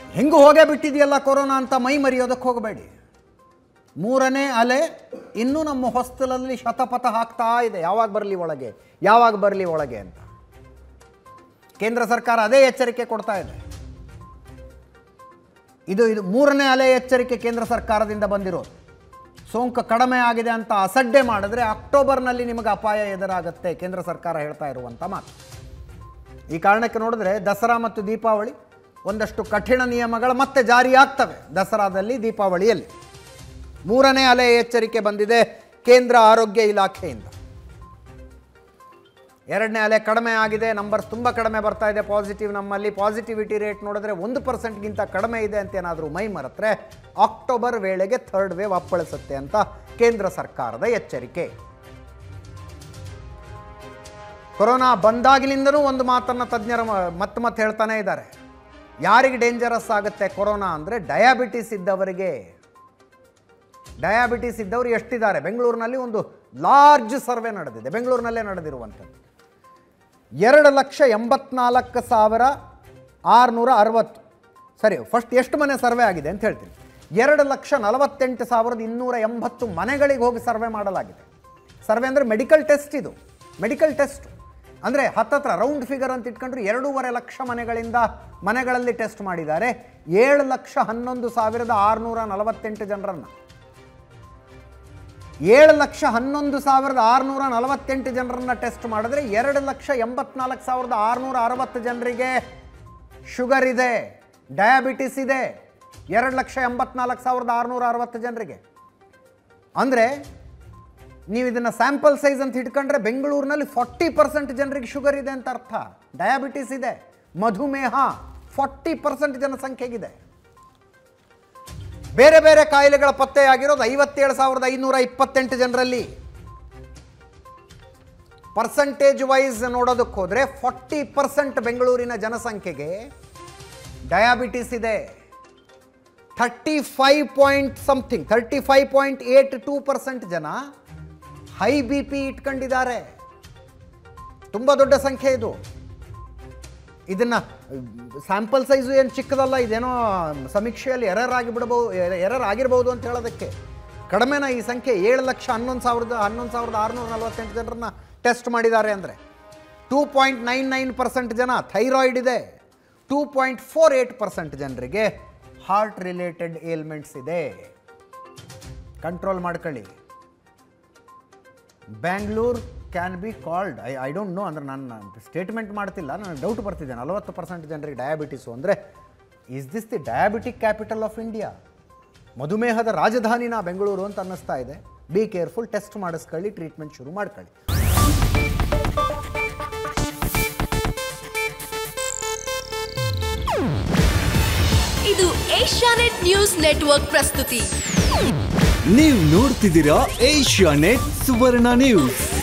ಹೆಂಗೂ ಹೋಗೇ ಬಿಟ್ಟಿದೆಯಲ್ಲ ಕೊರೋನಾ ಅಂತ ಮೈ ಮರೆಯೋದಕ್ಕೆ ಹೋಗಬೇಡಿ ಮೂರನೇ ಅಲೆ ಇನ್ನೂ ನಮ್ಮ ಹೊಸ್ತಲಲ್ಲಿ ಶತಪಥ ಹಾಕ್ತಾ ಇದೆ ಯಾವಾಗ ಬರಲಿ ಒಳಗೆ ಯಾವಾಗ ಬರಲಿ ಒಳಗೆ ಅಂತ ಕೇಂದ್ರ ಸರ್ಕಾರ ಅದೇ ಎಚ್ಚರಿಕೆ ಕೊಡ್ತಾ ಇದೆ ಇದು ಇದು ಮೂರನೇ ಅಲೆ ಎಚ್ಚರಿಕೆ ಕೇಂದ್ರ ಸರ್ಕಾರದಿಂದ ಬಂದಿರೋದು ಸೋಂಕು ಕಡಿಮೆ ಆಗಿದೆ ಅಂತ ಅಸಡ್ಡೆ ಮಾಡಿದ್ರೆ ಅಕ್ಟೋಬರ್ನಲ್ಲಿ ನಿಮಗೆ ಅಪಾಯ ಎದುರಾಗುತ್ತೆ ಕೇಂದ್ರ ಸರ್ಕಾರ ಹೇಳ್ತಾ ಇರುವಂಥ ಮಾತು ಈ ಕಾರಣಕ್ಕೆ ನೋಡಿದ್ರೆ ದಸರಾ ಮತ್ತು ದೀಪಾವಳಿ ಒಂದಷ್ಟು ಕಠಿಣ ನಿಯಮಗಳು ಮತ್ತೆ ಜಾರಿಯಾಗ್ತವೆ ದಸರಾದಲ್ಲಿ ದೀಪಾವಳಿಯಲ್ಲಿ ಮೂರನೇ ಅಲೆ ಎಚ್ಚರಿಕೆ ಬಂದಿದೆ ಕೇಂದ್ರ ಆರೋಗ್ಯ ಇಲಾಖೆಯಿಂದ ಎರಡನೇ ಅಲೆ ಕಡಿಮೆ ಆಗಿದೆ ನಂಬರ್ಸ್ ತುಂಬ ಕಡಿಮೆ ಬರ್ತಾ ಇದೆ ಪಾಸಿಟಿವ್ ನಮ್ಮಲ್ಲಿ ಪಾಸಿಟಿವಿಟಿ ರೇಟ್ ನೋಡಿದ್ರೆ ಒಂದು ಪರ್ಸೆಂಟ್ಗಿಂತ ಕಡಿಮೆ ಇದೆ ಅಂತ ಏನಾದರೂ ಮೈ ಮರೆತ್ರೆ ಅಕ್ಟೋಬರ್ ವೇಳೆಗೆ ಥರ್ಡ್ ವೇವ್ ಅಪ್ಪಳಿಸುತ್ತೆ ಅಂತ ಕೇಂದ್ರ ಸರ್ಕಾರದ ಎಚ್ಚರಿಕೆ ಕೊರೋನಾ ಬಂದಾಗಿನಿಂದನೂ ಒಂದು ಮಾತನ್ನು ತಜ್ಞರು ಮ- ಮತ್ತೆ ಮತ್ತೆ ಹೇಳ್ತಾನೆ ಇದ್ದಾರೆ ಯಾರಿಗೆ ಡೇಂಜರಸ್ ಆಗುತ್ತೆ ಕೊರೋನಾ ಅಂದರೆ ಡಯಾಬಿಟಿಸ್ ಇದ್ದವರಿಗೆ ಡಯಾಬಿಟಿಸ್ ಇದ್ದವರು ಎಷ್ಟಿದ್ದಾರೆ ಬೆಂಗಳೂರಿನಲ್ಲಿ ಒಂದು ಲಾರ್ಜ್ ಸರ್ವೆ ನಡೆದಿದೆ ಬೆಂಗಳೂರಿನಲ್ಲೇ ನಡೆದಿರುವಂಥದ್ದು ಎರಡು ಲಕ್ಷ ಎಂಬತ್ನಾಲ್ಕು ಸಾವಿರ ಆರುನೂರ ಅರವತ್ತು ಸರಿ ಫಸ್ಟ್ ಎಷ್ಟು ಮನೆ ಸರ್ವೆ ಆಗಿದೆ ಅಂತ ಹೇಳ್ತೀನಿ ಎರಡು ಲಕ್ಷ ನಲವತ್ತೆಂಟು ಸಾವಿರದ ಇನ್ನೂರ ಎಂಬತ್ತು ಮನೆಗಳಿಗೆ ಹೋಗಿ ಸರ್ವೆ ಮಾಡಲಾಗಿದೆ ಸರ್ವೆ ಅಂದರೆ ಮೆಡಿಕಲ್ ಟೆಸ್ಟ್ ಇದು ಮೆಡಿಕಲ್ ಟೆಸ್ಟ್ ಅಂದರೆ ಹತ್ತತ್ರ ರೌಂಡ್ ಫಿಗರ್ ಅಂತ ಇಟ್ಕೊಂಡ್ರೆ ಎರಡೂವರೆ ಲಕ್ಷ ಮನೆಗಳಿಂದ ಮನೆಗಳಲ್ಲಿ ಟೆಸ್ಟ್ ಮಾಡಿದ್ದಾರೆ ಏಳು ಲಕ್ಷ ಹನ್ನೊಂದು ಸಾವಿರದ ಆರುನೂರ ನಲವತ್ತೆಂಟು ಜನರನ್ನು ಏಳು ಲಕ್ಷ ಹನ್ನೊಂದು ಸಾವಿರದ ಆರುನೂರ ನಲವತ್ತೆಂಟು ಜನರನ್ನ ಟೆಸ್ಟ್ ಮಾಡಿದ್ರೆ ಎರಡು ಲಕ್ಷ ಎಂಬತ್ನಾಲ್ಕು ಸಾವಿರದ ಆರುನೂರ ಅರವತ್ತು ಜನರಿಗೆ ಶುಗರ್ ಇದೆ ಡಯಾಬಿಟಿಸ್ ಇದೆ ಎರಡು ಲಕ್ಷ ಎಂಬತ್ನಾಲ್ಕು ಸಾವಿರದ ಆರುನೂರ ಅರವತ್ತು ಜನರಿಗೆ ಅಂದರೆ ನೀವು ಇದನ್ನು ಸ್ಯಾಂಪಲ್ ಸೈಜ್ ಅಂತ ಹಿಡ್ಕೊಂಡ್ರೆ ಬೆಂಗಳೂರಿನಲ್ಲಿ ಫಾರ್ಟಿ ಪರ್ಸೆಂಟ್ ಜನರಿಗೆ ಶುಗರ್ ಇದೆ ಅಂತ ಅರ್ಥ ಡಯಾಬಿಟಿಸ್ ಇದೆ ಮಧುಮೇಹ ಫಾರ್ಟಿ ಪರ್ಸೆಂಟ್ ಜನಸಂಖ್ಯೆಗಿದೆ ಬೇರೆ ಬೇರೆ ಕಾಯಿಲೆಗಳ ಪತ್ತೆಯಾಗಿರೋದು ಐವತ್ತೇಳು ಸಾವಿರದ ಐನೂರ ಇಪ್ಪತ್ತೆಂಟು ಜನರಲ್ಲಿ ಪರ್ಸಂಟೇಜ್ ವೈಸ್ ನೋಡೋದಕ್ಕೆ ಹೋದರೆ ಫಾರ್ಟಿ ಪರ್ಸೆಂಟ್ ಬೆಂಗಳೂರಿನ ಜನಸಂಖ್ಯೆಗೆ ಡಯಾಬಿಟಿಸ್ ಇದೆ thirty five point something thirty five point eight two percent ಜನ ಹೈ ಬಿ ಪಿ ಇಟ್ಕೊಂಡಿದ್ದಾರೆ ತುಂಬ ದೊಡ್ಡ ಸಂಖ್ಯೆ ಇದು ಇದನ್ನು ಸ್ಯಾಂಪಲ್ ಸೈಜು ಏನು ಚಿಕ್ಕದಲ್ಲ ಇದೇನೋ ಸಮೀಕ್ಷೆಯಲ್ಲಿ ಎರರ್ ಆಗಿಬಿಡ್ಬೋದು ಎರರ್ ಆಗಿರ್ಬೋದು ಅಂತ ಹೇಳೋದಕ್ಕೆ ಕಡಿಮೆನ ಈ ಸಂಖ್ಯೆ ಏಳು ಲಕ್ಷ ಹನ್ನೊಂದು ಸಾವಿರದ ಹನ್ನೊಂದು ಸಾವಿರದ ಆರುನೂರ ನಲವತ್ತೆಂಟು ಜನರನ್ನ ಟೆಸ್ಟ್ ಮಾಡಿದ್ದಾರೆ ಅಂದರೆ two point nine nine percent ಜನ ಥೈರಾಯ್ಡ್ ಇದೆ two point four eight percent ಜನರಿಗೆ ಹಾರ್ಟ್ ರಿಲೇಟೆಡ್ ಏಲ್ಮೆಂಟ್ಸ್ ಇದೆ ಕಂಟ್ರೋಲ್ ಮಾಡ್ಕೊಳ್ಳಿ Bangalore can be called I I don't know ಅಂದ್ರೆ ನಾನು ಸ್ಟೇಟ್ಮೆಂಟ್ ಮಾಡ್ತಿಲ್ಲ ನನಗೆ ಡೌಟ್ ಬರ್ತಿದೆ ನಲವತ್ತು ಪರ್ಸೆಂಟ್ ಜನರಿಗೆ ಡಯಾಬಿಟಿಸು ಅಂದರೆ is this the diabetic capital of India ಮಧುಮೇಹದ ರಾಜಧಾನಿನ ಬೆಂಗಳೂರು ಅಂತ ಅನ್ನಿಸ್ತಾ ಇದೆ ಬಿ ಕೇರ್ಫುಲ್ ಟೆಸ್ಟ್ ಮಾಡಿಸ್ಕೊಳ್ಳಿ ಟ್ರೀಟ್ಮೆಂಟ್ ಶುರು ಮಾಡ್ಕೊಳ್ಳಿ ಇದು ಏಷ್ಯಾನೆಟ್ ನ್ಯೂಸ್ ನೆಟ್ವರ್ಕ್ ಪ್ರಸ್ತುತಿ ನೀವು ನೋಡ್ತಿದ್ದೀರಾ ಏಷ್ಯಾ ನೆಟ್ ಸುವರ್ಣ ನ್ಯೂಸ್